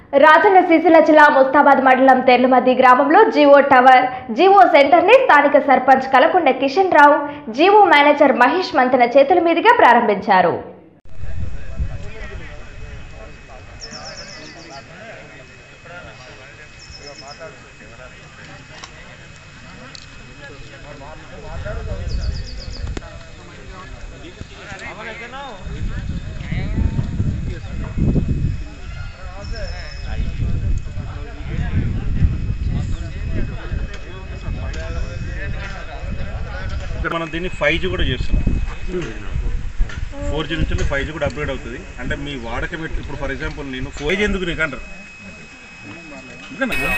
రాజన్న సిరిసిల్ల జిల్లా ముస్తాబాద్ మండలం తెర్లమద్ది గ్రామంలో జివో టవర్ జివో సెంటర్ ని స్థానిక సర్పంచ్ కలకొండ కిషన్ రావు జివో మేనేజర్ మహేష్ మంతన చేతుల మీదుగా ప్రారంభించారు ఇక్కడ మనం దీన్ని ఫైవ్ జీ కూడా చేస్తున్నాం ఫోర్ జీ నుంచి ఫైవ్ జీ కూడా అప్గ్రేడ్ అవుతుంది అంటే మీ వాడకం ఎట్- ఇప్పుడు ఫర్ ఎగ్జాంపుల్ నేను ఫోర్ జీ ఎందుకు నీకు అంటారు అంతేనా?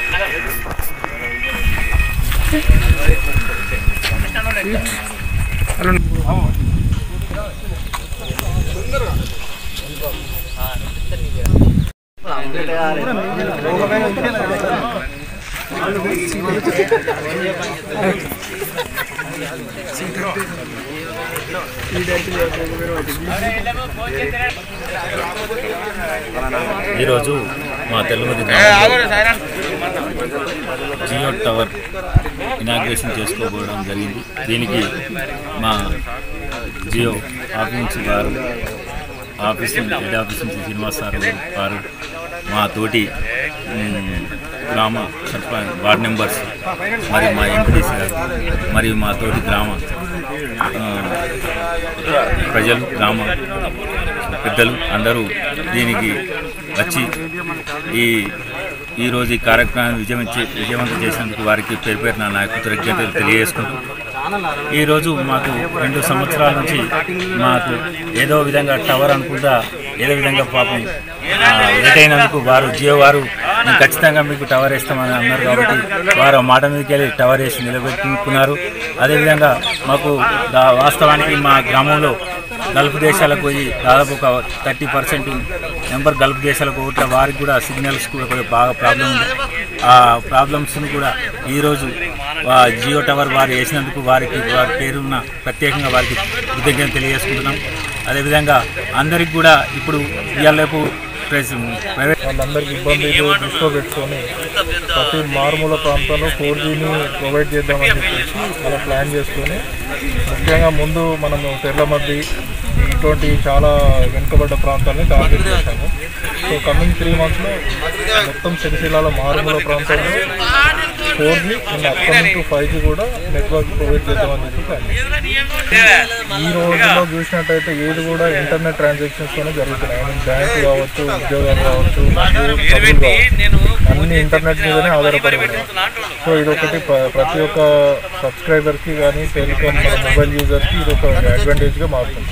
ఈరోజు మా తెల్లమది జియో టవర్ ఇనాగ్రేషన్ చేసుకోబోవడం జరిగింది దీనికి మా జియో ఆఫీస్ గారు ఆఫీస్ నుంచి హెడ్ ఆఫీస్ నుంచి శ్రీనివాస్ సార్ వారు మా తోటి మ్, గ్రామ సర్పంచ్ వార్డ్ మెంబర్స్ మరియు మా ఎంపీడీసీ గారు మరియు మా తోటి గ్రామ ఆ, ప్రజలు గ్రామ పెద్దలు అందరూ దీనికి వచ్చి ఈ ఈరోజు ఈ కార్యక్రమాన్ని విజయం విజయవంతం చేసినందుకు వారికి పేరు పేరు నా నాయకు కృతజ్ఞతలు తెలియజేసుకుంటూ ఈరోజు మాకు రెండు సంవత్సరాల నుంచి మాకు ఏదో విధంగా టవర్ అనుకుంటా ఏదో విధంగా పాపం ఆ, లేట్ అయినందుకు వారు జియో వారు మేము ఖచ్చితంగా మీకు టవర్ వేస్తామని అన్నారు కాబట్టి వారు ఆ మాట మీదకి వెళ్ళి టవర్ వేసి నిలబెట్టుకున్నారు అదేవిధంగా మాకు దా- వాస్తవానికి మా గ్రామంలో గల్ఫ్ దేశాలకు పోయి దాదాపు ఒక థర్టీ పర్సెంట్ నెంబర్ గల్ఫ్ దేశాలకు పోట్ల వారికి కూడా సిగ్నల్స్ కూడా కొద్దిగా బాగా ప్రాబ్లం ఉంది ఆ ప్రాబ్లమ్స్ని కూడా ఈరోజు వా- జియో టవర్ వారు వేసినందుకు వారికి వారి పేరున్న ప్రత్యేకంగా వారికి కృతజ్ఞత తెలియజేసుకుంటున్నాం అదేవిధంగా అందరికి కూడా ఇప్పుడు ఇవాళ ప్రెస్ ప్రైవేట్ వాళ్ళందరికీ ఇబ్బందులు దృష్టిలో పెట్టుకొని ప్రతి మారుమూల ప్రాంతంలో ఫోర్ జీని ప్రొవైడ్ చేద్దామని చెప్పేసి అలా ప్లాన్ చేసుకొని ముఖ్యంగా ముందు మనము తెర్లమద్ది ఇటువంటి చాలా వెనుకబడ్డ ప్రాంతాలని టార్గెట్ చేశాము సో కమింగ్ త్రీ మంత్స్లో మొత్తం సిరిసిల్లాలో మారుమూల ప్రాంతాల్లో four G and upcoming to five G కూడా నెట్వర్క్ ప్రొవైడ్ చేద్దామని చెప్పి ప్లాన్ చేశాము. ఈ రోజుల్లో చూసినట్టయితే ఏది కూడా ఇంటర్నెట్ ట్రాన్సాక్షన్స్ తోనే జరుగుతున్నాయి ఐ మీన్ బ్యాంక్ కావచ్చు ఉద్యోగాలు కావచ్చు డబ్బులు కావచ్చు అన్ని ఇంటర్నెట్ మీదనే ఆధారపడి ఉన్నాయి సో ఇది ఒకటి ప్ర- ప్రతి ఒక్క సబ్స్క్రైబర్కి కానీ టెలికామ్ మొబైల్ యూజర్కి ఇది ఒక అడ్వాంటేజ్గా మారుతుంది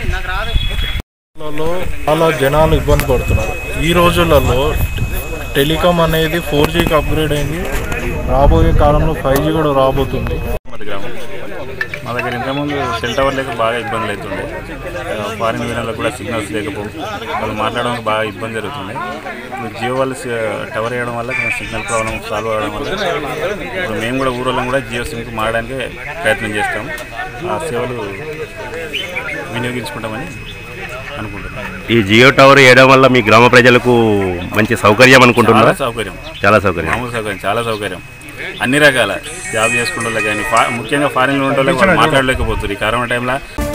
లలో చాలా జనాలు ఇబ్బంది పడుతున్నారు ఈ రోజులలో టెలికాం అనేది ఫోర్ జీకి అప్గ్రేడ్ అయింది రాబోయే కాలంలో ఫైవ్ జీ కూడా రాబోతుంది మధ్య గ్రామం మా దగ్గర ఇంతకుముందు సెల్ టవర్ లేక బాగా ఇబ్బందులు అవుతుండే ఆ, ఫారిన్ వీళ్ళకి కూడా సిగ్నల్స్ లేకపో వాళ్ళు మాట్లాడడానికి బాగా ఇబ్బంది జరుగుతుంది ఇప్పుడు జియో వాళ్ళు సి- టవర్ వేయడం వల్ల కొంచెం సిగ్నల్ ప్రాబ్లం సాల్వ్ అవ్వడం వల్ల ఇప్పుడు మేము కూడా ఊరోళ్ళం కూడా జియో సిమ్కి మారడానికి ప్రయత్నం చేస్తాం ఆ సేవలు వినియోగించుకుంటామని అనుకుంటున్నాం ఈ జియో టవర్ వేయడం వల్ల మీ గ్రామ ప్రజలకు మంచి సౌకర్యం చాలా అనుకుంటున్నారా సౌకర్యం చాలా సౌకర్యం మామూలు సౌకర్యం చాలా సౌకర్యం అన్ని రకాల జాబ్ చేసుకునే వాళ్ళకి కానీ ఫా ముఖ్యంగా ఫారిన్లో ఉండే వాళ్ళకి వాళ్ళు మాట్లాడలేకపోతున్నారు ఈ కరోనా టైంలో